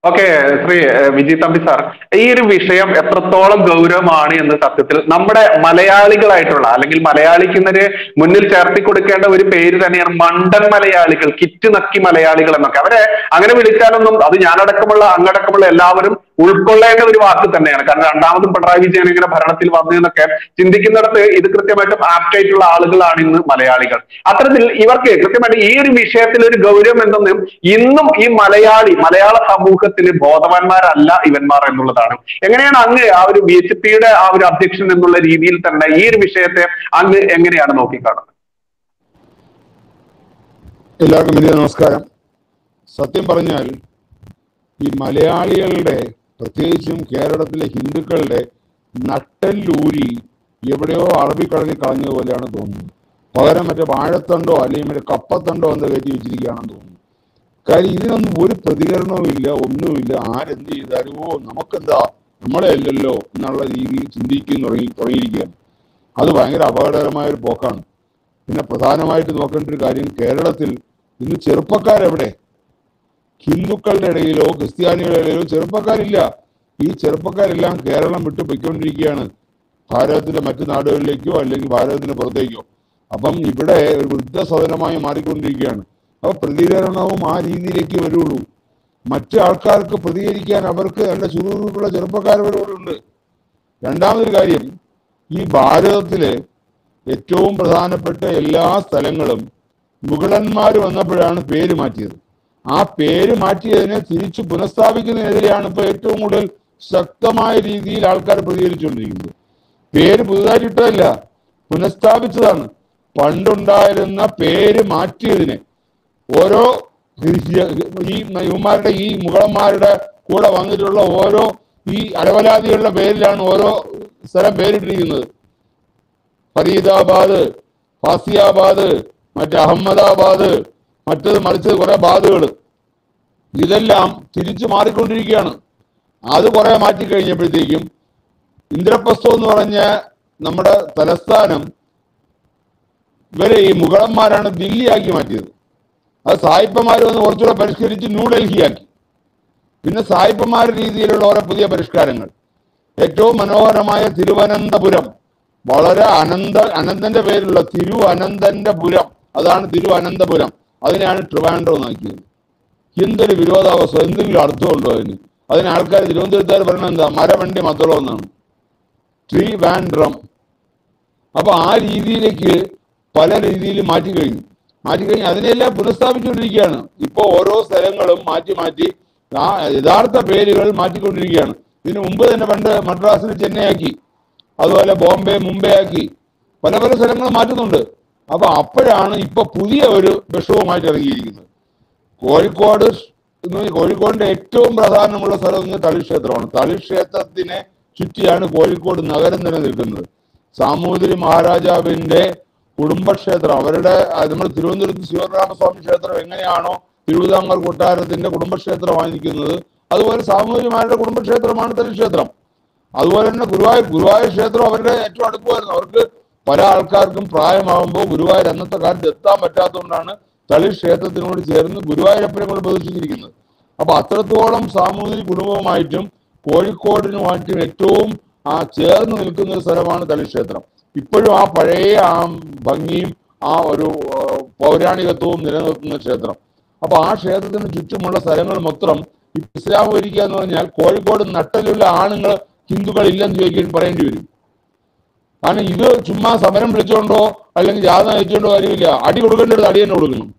okay Shri ഏഹ്, Viji Thampi sir ഈ ഒരു വിഷയം എത്രത്തോളം ഗൗരവമാണ് എന്ന് സത്യത്തിൽ നമ്മുടെ മലയാളികളായിട്ടുള്ള അല്ലെങ്കിൽ മലയാളിക്കുന്നതിന് മുന്നിൽ ചേർത്തി കൊടുക്കേണ്ട ഒരു പേര് തന്നെയാണ് മണ്ടൻ മലയാളികൾ കിറ്റ് നക്കി മലയാളികൾ എന്നൊക്കെ അവരെ അങ്ങനെ വിളിച്ചാലൊന്നും അത് ഞാനടക്കമുള്ള അങ്ങടക്കമുള്ള എല്ലാവരും ഉൾക്കൊള്ളേണ്ട ഒരു വാക്ക് തന്നെയാണ് കാരണം രണ്ടാമതും പിണറായി വിജയൻ ഇങ്ങനെ ഭരണത്തിൽ വന്നു എന്നൊക്കെ ചിന്തിക്കുന്നിടത്ത് ഇത് കൃത്യമായിട്ടും ആപ്റ്റ് ആയിട്ടുള്ള ആളുകളാണ് ഇന്ന് മലയാളികൾ അത്തരത്തിൽ ഇവർക്ക് കൃത്യമായിട്ട് ഈ ഒരു വിഷയത്തിൽ ഒരു ഗൗരവം എന്തെന്നും ഇന്നും ഈ മലയാളി മലയാള സമൂഹത്തിന് ബോധവാന്മാരല്ല ഇവന്മാർ എന്നുള്ളതാണ് എങ്ങനെയാണ് അങ്ങ് ആ ഒരു ബി എച്ച് പിയുടെ ആ ഒരു അധ്യക്ഷൻ എന്നുള്ള രീതിയിൽ തന്നെ ഈ ഒരു വിഷയത്തെ അങ്ങ് എങ്ങനെയാണ് നോക്കിക്കാണുന്നത് എല്ലാവർക്കും വലിയ നമസ്കാരം സത്യം പറഞ്ഞാൽ ഈ മലയാളികളുടെ പ്രത്യേകിച്ചും കേരളത്തിലെ ഹിന്ദുക്കളുടെ നട്ടല്ലൂരി എവിടെയോ അറബിക്കടലിൽ കളഞ്ഞതുപോലെയാണ് തോന്നുന്നത് പകരം മറ്റേ വാഴത്തണ്ടോ അല്ലെങ്കിൽ മറ്റേ കപ്പത്തണ്ടോ എന്ന് കയറ്റി വെച്ചിരിക്കുകയാണെന്ന് തോന്നുന്നു കാര്യം ഇതിനൊന്നും ഒരു പ്രതികരണവും ഇല്ല ഒന്നുമില്ല ആരെന്ത് ചെയ്താലും ഓ നമുക്കെന്താ നമ്മളെ അല്ലല്ലോ എന്നുള്ള രീതിയിൽ ചിന്തിക്കും തുടങ്ങി തുടങ്ങിയിരിക്കുകയാണ് അത് ഭയങ്കര അപകടകരമായ ഒരു പോക്കാണ് പിന്നെ പ്രധാനമായിട്ട് നോക്കേണ്ട ഒരു കാര്യം കേരളത്തിൽ ഇന്ന് ചെറുപ്പക്കാരെവിടെ ഹിന്ദുക്കളുടെ ഇടയിലോ ക്രിസ്ത്യാനികളുടെ ഇടയിലോ ചെറുപ്പക്കാരില്ല ഈ ചെറുപ്പക്കാരെല്ലാം കേരളം വിട്ടു പൊയ്ക്കൊണ്ടിരിക്കുകയാണ് ഭാരതത്തിന്റെ മറ്റു നാടുകളിലേക്കോ അല്ലെങ്കിൽ ഭാരതത്തിന് പുറത്തേക്കോ അപ്പം ഇവിടെ ഒരു വൃദ്ധസദനമായി മാറിക്കൊണ്ടിരിക്കുകയാണ് അപ്പൊ പ്രതികരണവും ആ രീതിയിലേക്ക് വരുള്ളൂ മറ്റു ആൾക്കാർക്ക് പ്രതികരിക്കാൻ അവർക്ക് നല്ല ചുരുക്കുള്ള ചെറുപ്പക്കാരവരോടുണ്ട് രണ്ടാമതൊരു കാര്യം ഈ ഭാരതത്തിലെ ഏറ്റവും പ്രധാനപ്പെട്ട എല്ലാ സ്ഥലങ്ങളും മുഗളന്മാർ വന്നപ്പോഴാണ് പേര് മാറ്റിയത് ആ പേര് മാറ്റിയതിനെ തിരിച്ചു പുനഃസ്ഥാപിക്കുന്നതിനെതിരെയാണ് ഇപ്പോൾ ഏറ്റവും കൂടുതൽ ശക്തമായ രീതിയിൽ ആൾക്കാർ പ്രതികരിച്ചുകൊണ്ടിരിക്കുന്നത് പേര് പുതുതായിട്ട് ഇട്ടതല്ല പുനഃസ്ഥാപിച്ചതാണ് പണ്ടുണ്ടായിരുന്ന പേര് മാറ്റിയതിനെ ഓരോ ഈ ഇവന്മാരുടെ ഈ മുഗളന്മാരുടെ കൂടെ വന്നിട്ടുള്ള ഓരോ ഈ അലവലാദികളുടെ പേരിലാണ് ഓരോ സ്ഥലം പേരിട്ടിരിക്കുന്നത് ഫരീദാബാദ് ഫാസിയാബാദ് മറ്റേ അഹമ്മദാബാദ് മറ്റത് മറിച്ചത് കുറെ ബാധകൾ ഇതെല്ലാം തിരിച്ചു മാറിക്കൊണ്ടിരിക്കുകയാണ് അത് കുറെ മാറ്റി കഴിഞ്ഞപ്പോഴത്തേക്കും ഇന്ദ്രപ്രസ്ഥം എന്ന് പറഞ്ഞ നമ്മുടെ തലസ്ഥാനം ഇവരെ ഈ മുഗളന്മാരാണ് ദില്ലിയാക്കി മാറ്റിയത് അത് സായിപ്പന്മാർ വന്ന് കുറച്ചുകൂടെ പരിഷ്കരിച്ച് ന്യൂഡൽഹിയാക്കി പിന്നെ സായിപ്പന്മാരുടെ രീതിയിലുള്ള ഓരോ പുതിയ പരിഷ്കാരങ്ങൾ ഏറ്റവും മനോഹരമായ തിരുവനന്തപുരം വളരെ അനന്ത അനന്തന്റെ പേരുള്ള തിരു അനന്തന്റെ പുരം അതാണ് തിരു അനന്തപുരം അതിനെയാണ് ട്രിവാൻഡ്രം എന്നാക്കിയത് എന്തൊരു വിരോധാവസ്ഥ എന്തെങ്കിലും അർത്ഥമുണ്ടോ അതിന് അതിന് ആൾക്കാർ തിരുവനന്തപുരത്തുകാർ പറയുന്നത് എന്താ മരവണ്ടി മത്തളം എന്നാണ് ട്രിവാൻഡ്രം അപ്പൊ ആ രീതിയിലേക്ക് പല രീതിയിൽ മാറ്റി കഴിഞ്ഞു മാറ്റി കഴിഞ്ഞ് അതിനെല്ലാം പുനഃസ്ഥാപിച്ചുകൊണ്ടിരിക്കുകയാണ് ഇപ്പോൾ ഓരോ സ്ഥലങ്ങളും മാറ്റി മാറ്റി ആ യഥാർത്ഥ പേരുകൾ മാറ്റിക്കൊണ്ടിരിക്കുകയാണ് ഇതിനു മുമ്പ് തന്നെ പണ്ട് മദ്രാസിൽ ചെന്നൈയാക്കി അതുപോലെ ബോംബെ മുംബൈ ആക്കി പല പല സ്ഥലങ്ങൾ മാറ്റുന്നുണ്ട് അപ്പൊ അപ്പോഴാണ് ഇപ്പൊ പുതിയ ഒരു വിഷവുമായിട്ട് ഇറങ്ങിയിരിക്കുന്നത് കോഴിക്കോട് എന്ന് കോഴിക്കോടിന്റെ ഏറ്റവും പ്രധാനമുള്ള സ്ഥലം എന്ന് തളിക്ഷേത്രമാണ് തളിക്ഷേത്രത്തിനെ ചുറ്റിയാണ് കോഴിക്കോട് നഗരം തന്നെ നിൽക്കുന്നത് സാമൂതിരി മഹാരാജാവിന്റെ കുടുംബക്ഷേത്രം അവരുടെ അത് നമ്മൾ തിരുവനന്തപുരത്ത് ശിവരാമസ്വാമി ക്ഷേത്രം എങ്ങനെയാണോ തിരുവിതാംകൂർ കൊട്ടാരത്തിന്റെ കുടുംബക്ഷേത്രമായിരിക്കുന്നത് അതുപോലെ സാമൂതിരിമാരുടെ കുടുംബക്ഷേത്രമാണ് തളിക്ഷേത്രം അതുപോലെ തന്നെ ഗുരുവായൂർ ഗുരുവായൂർ ക്ഷേത്രം അവരുടെ ഏറ്റവും അടുപ്പമായിരുന്നു അവർക്ക് പല ആൾക്കാർക്കും പ്രായമാകുമ്പോൾ ഗുരുവായൂർ അന്നത്തെ കാലത്ത് എത്താൻ പറ്റാത്തതുകൊണ്ടാണ് തളി ക്ഷേത്രത്തിനോട് ചേർന്ന് ഗുരുവായൂരപ്പനെ കൊണ്ട് പ്രതിഷ്ഠിച്ചിരിക്കുന്നത് അപ്പൊ അത്രത്തോളം സാമൂതിരി കുടുംബവുമായിട്ടും കോഴിക്കോടിനുമായിട്ടും ഏറ്റവും ആ ചേർന്ന് നിൽക്കുന്ന ഒരു സ്ഥലമാണ് തളി ക്ഷേത്രം ഇപ്പോഴും ആ പഴയ ആ ഭംഗിയും ആ ഒരു ആ, പൗരാണികത്വവും നിലനിർത്തുന്ന ക്ഷേത്രം അപ്പൊ ആ ക്ഷേത്രത്തിന് ചുറ്റുമുള്ള സ്ഥലങ്ങൾ മൊത്തം ഈ ഇസ്ലാം ഭരിക്കുക എന്ന് പറഞ്ഞാൽ കോഴിക്കോട് നട്ടലുള്ള ആണുങ്ങൾ ഹിന്ദുക്കൾ ഇല്ലെന്ന് ചോദിക്കാൻ പറയേണ്ടി വരും കാരണം ഇത് ചുമ്മാ സമരം വിളിച്ചോണ്ടോ അല്ലെങ്കിൽ ജാഥ നയിച്ചോണ്ടോ കാര്യമില്ല അടി കൊടുക്കേണ്ടത് അടി തന്നെ കൊടുക്കണം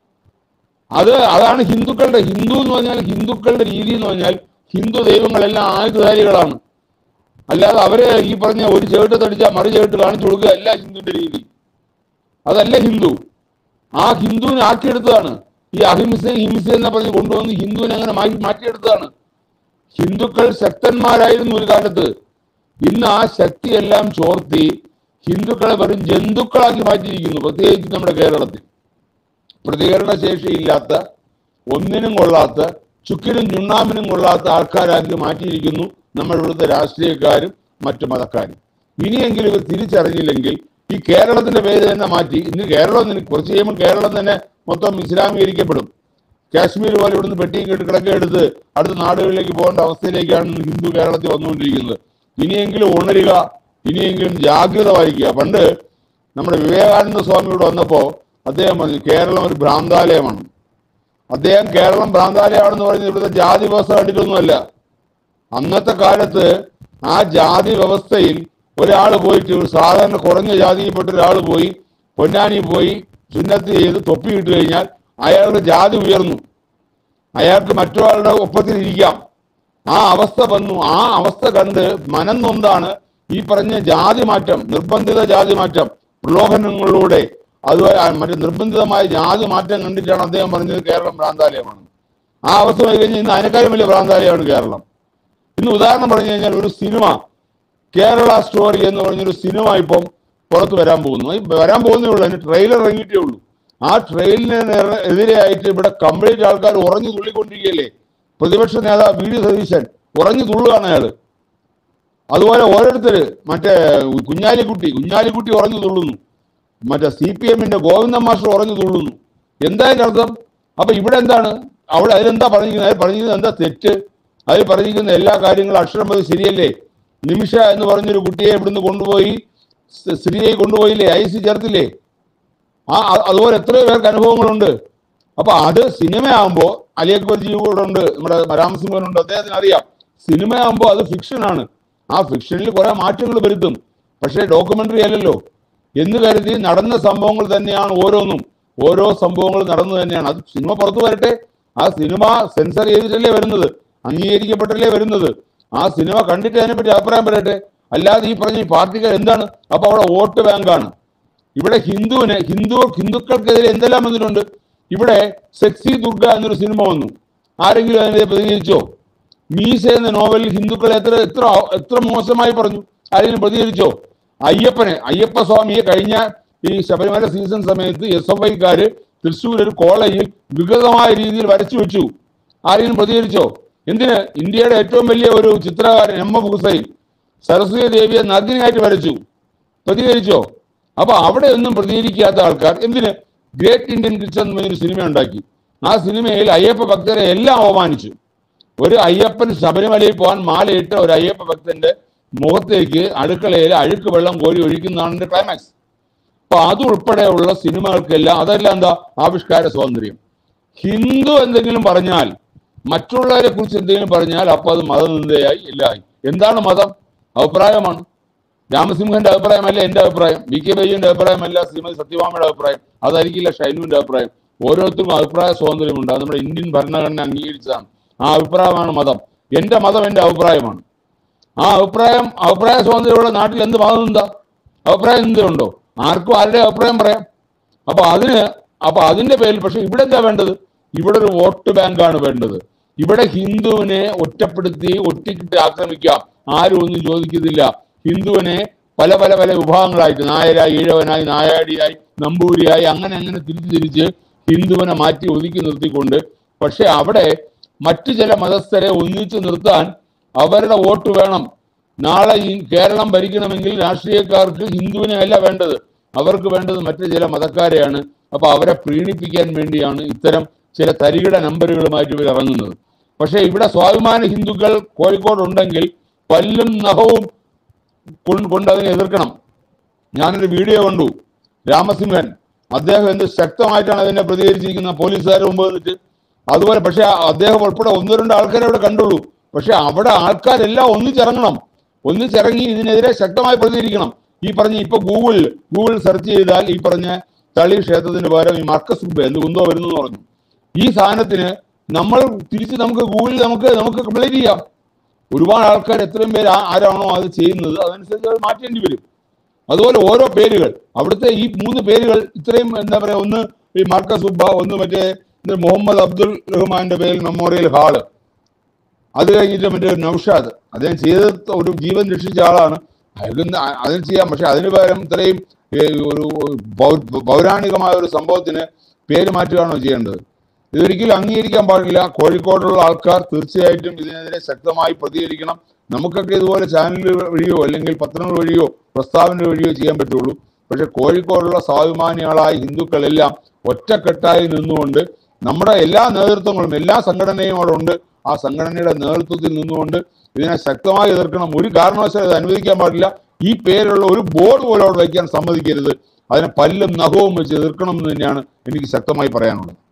അത് അതാണ് ഹിന്ദുക്കളുടെ ഹിന്ദു എന്ന് പറഞ്ഞാൽ ഹിന്ദുക്കളുടെ രീതി എന്ന് പറഞ്ഞാൽ ഹിന്ദു ദൈവങ്ങളെല്ലാം ആയുധധാരികളാണ് അല്ലാതെ അവരെ ഈ പറഞ്ഞ ഒരു ചേട്ട് തടിച്ചാൽ മറു ചേട്ട് കാണിച്ചു കൊടുക്കുക അല്ല ഹിന്ദുവിന്റെ രീതി അതല്ല ഹിന്ദു ആ ഹിന്ദുവിനെ ആക്കിയെടുത്തതാണ് ഈ അഹിംസയും ഹിംസയും എന്ന് പറഞ്ഞ് കൊണ്ടുവന്ന് ഹിന്ദുവിനെ അങ്ങനെ മാറ്റി മാറ്റിയെടുത്തതാണ് ഹിന്ദുക്കൾ ശക്തന്മാരായിരുന്നു ഒരു കാലത്ത് ഇന്ന് ആ ശക്തിയെല്ലാം ചോർത്തി ഹിന്ദുക്കളെ വെറും ജന്തുക്കളാക്കി മാറ്റിയിരിക്കുന്നു പ്രത്യേകിച്ച് നമ്മുടെ കേരളത്തിൽ പ്രതികരണ ശേഷിയില്ലാത്ത ഒന്നിനും കൊള്ളാത്ത ചുക്കിനും ചുണ്ണാമ്പിനും കൊള്ളാത്ത ആൾക്കാരാക്കി മാറ്റിയിരിക്കുന്നു നമ്മുടെ ഇവിടുത്തെ രാഷ്ട്രീയക്കാരും മറ്റു മതക്കാരും ഇനിയെങ്കിലും ഇവർ തിരിച്ചറിഞ്ഞില്ലെങ്കിൽ ഈ കേരളത്തിന്റെ പേര് തന്നെ മാറ്റി ഇന്ന് കേരളം തന്നെ കുറച്ച് കഴിയുമ്പോൾ കേരളം തന്നെ മൊത്തം ഇസ്ലാമീകരിക്കപ്പെടും കാശ്മീർ പോലെ ഇവിടുന്ന് പെട്ടിയും കെട്ട് കിടക്കെടുത്ത് അടുത്ത നാടുകളിലേക്ക് പോകേണ്ട അവസ്ഥയിലേക്കാണ് ഇന്ന് ഹിന്ദു കേരളത്തിൽ വന്നുകൊണ്ടിരിക്കുന്നത് ഇനിയെങ്കിലും ഉണരുക ഇനിയെങ്കിലും ജാഗ്രത വഹിക്കുക പണ്ട് നമ്മുടെ വിവേകാനന്ദ സ്വാമി ഇവിടെ വന്നപ്പോ അദ്ദേഹം പറഞ്ഞു കേരളം ഒരു ഭ്രാന്താലയമാണ് അദ്ദേഹം കേരളം ഭ്രാന്താലയമാണെന്ന് പറഞ്ഞത് ഇവിടുത്തെ ജാതി വ്യവസ്ഥ കണ്ടിട്ടൊന്നുമല്ല അന്നത്തെ കാലത്ത് ആ ജാതി വ്യവസ്ഥയിൽ ഒരാൾ പോയിട്ട് ഒരു സാധാരണ കുറഞ്ഞ ജാതിയിൽപ്പെട്ട ഒരാൾ പോയി പൊന്നാനി പോയി സുന്നത്ത് ചെയ്ത് തൊപ്പി ഇട്ട് കഴിഞ്ഞാൽ അയാളുടെ ജാതി ഉയർന്നു അയാൾക്ക് മറ്റൊരാളുടെ ഒപ്പത്തിൽ ഇരിക്കാം ആ അവസ്ഥ വന്നു ആ അവസ്ഥ കണ്ട് മനം നൊന്താണ് ഈ പറഞ്ഞ ജാതി മാറ്റം നിർബന്ധിത ജാതി മാറ്റം പ്രലോഭനങ്ങളിലൂടെ അതുപോലെ ആ മറ്റേ നിർബന്ധിതമായ ജാതി മാറ്റം കണ്ടിട്ടാണ് അദ്ദേഹം പറഞ്ഞത് കേരളം ഭ്രാന്താലയമാണ് ആ അവസ്ഥ വന്നു കഴിഞ്ഞാൽ ഇന്ന് അതിനേക്കാളും വലിയ ഭ്രാന്താലയമാണ് കേരളം ഇന്ന് ഉദാഹരണം പറഞ്ഞു കഴിഞ്ഞാൽ ഒരു സിനിമ കേരള സ്റ്റോറി എന്ന് പറഞ്ഞൊരു സിനിമ ഇപ്പം പുറത്ത് വരാൻ പോകുന്നു ഈ വരാൻ പോകുന്നേ ഉള്ളൂ അതിന് ട്രെയിലർ ഇറങ്ങിയിട്ടേ ഉള്ളൂ ആ ട്രെയിലിന് നേരെ- എതിരെയായിട്ട് ഇവിടെ കംപ്ലീറ്റ് ആൾക്കാർ ഉറഞ്ഞു തുള്ളിക്കൊണ്ടിരിക്കുകയല്ലേ പ്രതിപക്ഷ നേതാവ് വി ഡി സതീശൻ ഉറഞ്ഞു തുള്ളുകയാണ് അയാൾ അതുപോലെ ഓരോരുത്തര് മറ്റേ കുഞ്ഞാലിക്കുട്ടി കുഞ്ഞാലിക്കുട്ടി ഉറഞ്ഞു തുള്ളുന്നു മറ്റേ സി പി എമ്മിന്റെ ഗോവിന്ദ മാസ്റ്റർ ഉറഞ്ഞു തുള്ളുന്നു എന്താ അതിന്റെ അർത്ഥം അപ്പൊ ഇവിടെ എന്താണ് അവിടെ അതിലെന്താ പറഞ്ഞിരിക്കുന്നത് അതിൽ പറഞ്ഞിരിക്കുന്നത് എന്താ തെറ്റ് അതിൽ പറഞ്ഞിരിക്കുന്ന എല്ലാ കാര്യങ്ങളും അക്ഷരം പതി ശരിയല്ലേ നിമിഷ എന്ന് പറഞ്ഞൊരു കുട്ടിയെ ഇവിടുന്ന് കൊണ്ടുപോയി സ് സ്ത്രീയെ കൊണ്ടുപോയില്ലേ ഐ സി ചേർത്തില്ലേ ആ അ- അതുപോലെ എത്രയോ പേർക്ക് അനുഭവങ്ങളുണ്ട് അപ്പൊ അത് സിനിമയാകുമ്പോൾ അലി അക്ബർ ജി കൂടെ ഉണ്ട് നമ്മുടെ രാമസിംഹനുണ്ട് അദ്ദേഹത്തിന് അറിയാം സിനിമയാകുമ്പോൾ അത് ഫിക്ഷനാണ് ആ ഫിക്ഷനിൽ കുറെ മാറ്റങ്ങൾ വരുത്തും പക്ഷേ ഡോക്യുമെന്ററി അല്ലല്ലോ എന്ന് കരുതി നടന്ന സംഭവങ്ങൾ തന്നെയാണ് ഓരോന്നും ഓരോ സംഭവങ്ങൾ നടന്നു തന്നെയാണ് അത് സിനിമ പുറത്തു വരട്ടെ ആ സിനിമ സെൻസർ ചെയ്തിട്ടല്ലേ വരുന്നത് അംഗീകരിക്കപ്പെട്ടല്ലേ വരുന്നത് ആ സിനിമ കണ്ടിട്ട് അതിനെപ്പറ്റി അഭിപ്രായം പറയട്ടെ അല്ലാതെ ഈ പറഞ്ഞ ഈ പാർട്ടിക്കാർ എന്താണ് അപ്പൊ അവിടെ വോട്ട് ബാങ്കാണ് ഇവിടെ ഹിന്ദുവിന് ഹിന്ദു ഹിന്ദുക്കൾക്കെതിരെ എന്തെല്ലാം വന്നിട്ടുണ്ട് ഇവിടെ സെക്സി ദുർഗ എന്നൊരു സിനിമ വന്നു ആരെങ്കിലും അതിനെ പ്രതികരിച്ചോ മീസ എന്ന നോവലിൽ ഹിന്ദുക്കളെ എത്ര എത്ര എത്ര മോശമായി പറഞ്ഞു ആരെങ്കിലും പ്രതികരിച്ചോ അയ്യപ്പനെ അയ്യപ്പ സ്വാമിയെ കഴിഞ്ഞ ഈ ശബരിമല സീസൺ സമയത്ത് എസ് എഫ് ഐക്കാര് തൃശ്ശൂർ ഒരു കോളേജിൽ വികൃതമായ രീതിയിൽ വരച്ചു വെച്ചു ആരെങ്കിലും പ്രതികരിച്ചോ എന്തിന് ഇന്ത്യയുടെ ഏറ്റവും വലിയ ഒരു ചിത്രകാരൻ എം എഫ് ഹുസൈൻ സരസ്വതി ദേവിയെ നഗ്നയായിട്ട് വരച്ചു പ്രതികരിച്ചോ അപ്പൊ അവിടെ ഒന്നും പ്രതികരിക്കാത്ത ആൾക്കാർ എന്തിന് ഗ്രേറ്റ് ഇന്ത്യൻ കിച്ചൺ എന്ന് പറഞ്ഞൊരു സിനിമ ഉണ്ടാക്കി ആ സിനിമയിൽ അയ്യപ്പ ഭക്തരെ എല്ലാം അവമാനിച്ചു ഒരു അയ്യപ്പൻ ശബരിമലയിൽ പോകാൻ മാലയിട്ട് ഒരു അയ്യപ്പ ഭക്തന്റെ മുഖത്തേക്ക് അടുക്കളയിൽ അഴുക്ക് വെള്ളം കോരി ഒഴിക്കുന്നതാണ് ക്ലൈമാക്സ് അപ്പൊ അതുൾപ്പെടെയുള്ള സിനിമകൾക്കെല്ലാം അതെല്ലാം എന്താ ആവിഷ്കാര സ്വാതന്ത്ര്യം ഹിന്ദു എന്തെങ്കിലും പറഞ്ഞാൽ മറ്റുള്ളവരെ കുറിച്ച് എന്തെങ്കിലും പറഞ്ഞാൽ അപ്പൊ അത് മതനിന്ദയായി ഇല്ലായി എന്താണ് മതം അഭിപ്രായമാണ് രാമസിംഹന്റെ അഭിപ്രായമല്ല എന്റെ അഭിപ്രായം വി കെ ബൈജുവിന്റെ അഭിപ്രായമല്ല ശ്രീമതി സത്യഭാമയുടെ അഭിപ്രായം അതായിരിക്കില്ല ഷൈനുവിന്റെ അഭിപ്രായം ഓരോരുത്തർക്കും അഭിപ്രായ സ്വാതന്ത്ര്യമുണ്ട് അത് നമ്മുടെ ഇന്ത്യൻ ഭരണഘടന അംഗീകരിച്ചതാണ് ആ അഭിപ്രായമാണ് മതം എന്റെ മതം എന്റെ അഭിപ്രായമാണ് ആ അഭിപ്രായം അഭിപ്രായ സ്വാതന്ത്ര്യമുള്ള നാട്ടിൽ എന്ത് മതം എന്താ അഭിപ്രായം എന്തുണ്ടോ ആർക്കും ആരുടെ അഭിപ്രായം പറയാം അപ്പൊ അതിന് അപ്പൊ അതിന്റെ പേരിൽ പക്ഷെ ഇവിടെ എന്താ വേണ്ടത് ഇവിടെ ഒരു വോട്ട് ബാങ്കാണ് വേണ്ടത് ഇവിടെ ഹിന്ദുവിനെ ഒറ്റപ്പെടുത്തി ഒറ്റക്കിട്ട് ആക്രമിക്കാം ആരും ഒന്നും ചോദിക്കുന്നില്ല ഹിന്ദുവിനെ പല പല പല വിഭാഗങ്ങളായിട്ട് നായരായി ഈഴവനായി നായാടിയായി നമ്പൂരിയായി അങ്ങനെ അങ്ങനെ തിരിച്ച് തിരിച്ച് ഹിന്ദുവിനെ മാറ്റി ഒതുക്കി നിർത്തിക്കൊണ്ട് പക്ഷെ അവിടെ മറ്റു ചില മതസ്ഥരെ ഒന്നിച്ചു നിർത്താൻ അവരുടെ വോട്ട് വേണം നാളെ ഈ കേരളം ഭരിക്കണമെങ്കിൽ രാഷ്ട്രീയക്കാർക്ക് ഹിന്ദുവിനെ അല്ല വേണ്ടത് അവർക്ക് വേണ്ടത് മറ്റു ചില മതക്കാരെയാണ് അപ്പൊ അവരെ പ്രീണിപ്പിക്കാൻ വേണ്ടിയാണ് ഇത്തരം ചില തരികിട നമ്പറുകളുമായിട്ട് ഇവർ ഇറങ്ങുന്നത് പക്ഷെ ഇവിടെ സ്വാഭിമാന ഹിന്ദുക്കൾ കോഴിക്കോട് ഉണ്ടെങ്കിൽ പല്ലും നഖവും കൊണ്ട് കൊണ്ട് അതിനെ എതിർക്കണം ഞാനൊരു വീഡിയോ കണ്ടു രാമസിംഹൻ അദ്ദേഹം എന്ത് ശക്തമായിട്ടാണ് അതിനെ പ്രതികരിച്ചിരിക്കുന്നത് പോലീസുകാരുടെ മുമ്പ് നിന്നിട്ട് അതുപോലെ പക്ഷെ ആ അദ്ദേഹം ഉൾപ്പെടെ ഒന്ന് രണ്ട് ആൾക്കാരെ അവിടെ കണ്ടുള്ളൂ പക്ഷെ അവിടെ ആൾക്കാരെല്ലാം ഒന്നിച്ചിറങ്ങണം ഒന്നിച്ചിറങ്ങി ഇതിനെതിരെ ശക്തമായി പ്രതികരിക്കണം ഈ പറഞ്ഞ ഇപ്പൊ ഗൂഗിൾ ഗൂഗിൾ സെർച്ച് ചെയ്താൽ ഈ പറഞ്ഞ തളി ക്ഷേത്രത്തിന് പകരം ഈ മർക്കസ് മുമ്പ് എന്ത് കുന്തോ വരുന്നു എന്ന് പറഞ്ഞു ഈ സാധനത്തിന് നമ്മൾ തിരിച്ച് നമുക്ക് ഗൂഗിളിൽ നമുക്ക് നമുക്ക് കംപ്ലൈന്റ് ചെയ്യാം ഒരുപാട് ആൾക്കാർ എത്രയും പേര് ആ- ആരാണോ അത് ചെയ്യുന്നത് അതനുസരിച്ച് അത് മാറ്റേണ്ടി വരും അതുപോലെ ഓരോ പേരുകൾ അവിടുത്തെ ഈ മൂന്ന് പേരുകൾ ഇത്രയും എന്താ പറയാ ഒന്ന് ഈ മാർക്കസ് സുബ്ബ ഒന്ന് മറ്റേ ഇത് മുഹമ്മദ് അബ്ദുൽ റഹ്മാന്റെ പേരിൽ മെമ്മോറിയൽ ഹാള് അത് കഴിഞ്ഞിട്ട് മറ്റേ നൌഷാദ് അദ്ദേഹം ചെയ്ത ഒരു ജീവൻ രക്ഷിച്ച ആളാണ് അയാൾക്ക് ഇന്ന് അ- അതിന് ചെയ്യാം പക്ഷെ അതിന് പകരം ഇത്രയും ഏ, ഒരു പൗ- പൗരാണികമായ ഒരു സംഭവത്തിന് പേര് മാറ്റുകയാണോ ചെയ്യേണ്ടത് ഇതൊരിക്കലും അംഗീകരിക്കാൻ പാടില്ല കോഴിക്കോടുള്ള ആൾക്കാർ തീർച്ചയായിട്ടും ഇതിനെതിരെ ശക്തമായി പ്രതികരിക്കണം നമുക്കൊക്കെ ഇതുപോലെ ചാനൽ വഴിയോ അല്ലെങ്കിൽ പത്രങ്ങൾ വഴിയോ പ്രസ്താവന വഴിയോ ചെയ്യാൻ പറ്റുള്ളൂ പക്ഷെ കോഴിക്കോടുള്ള സ്വാഭിമാനികളായ ഹിന്ദുക്കളെല്ലാം ഒറ്റക്കെട്ടായി നിന്നുകൊണ്ട് നമ്മുടെ എല്ലാ നേതൃത്വങ്ങളും എല്ലാ സംഘടനയും അവിടെ ഉണ്ട് ആ സംഘടനയുടെ നേതൃത്വത്തിൽ നിന്നുകൊണ്ട് ഇതിനെ ശക്തമായി എതിർക്കണം ഒരു കാരണവശാലും ഇത് അനുവദിക്കാൻ പാടില്ല ഈ പേരുള്ള ഒരു ബോർഡ് പോലും അവിടെ വയ്ക്കാൻ സമ്മതിക്കരുത് അതിനെ പല്ലും നഖവും വെച്ച് എതിർക്കണം എന്ന് തന്നെയാണ് എനിക്ക് ശക്തമായി പറയാനുള്ളത്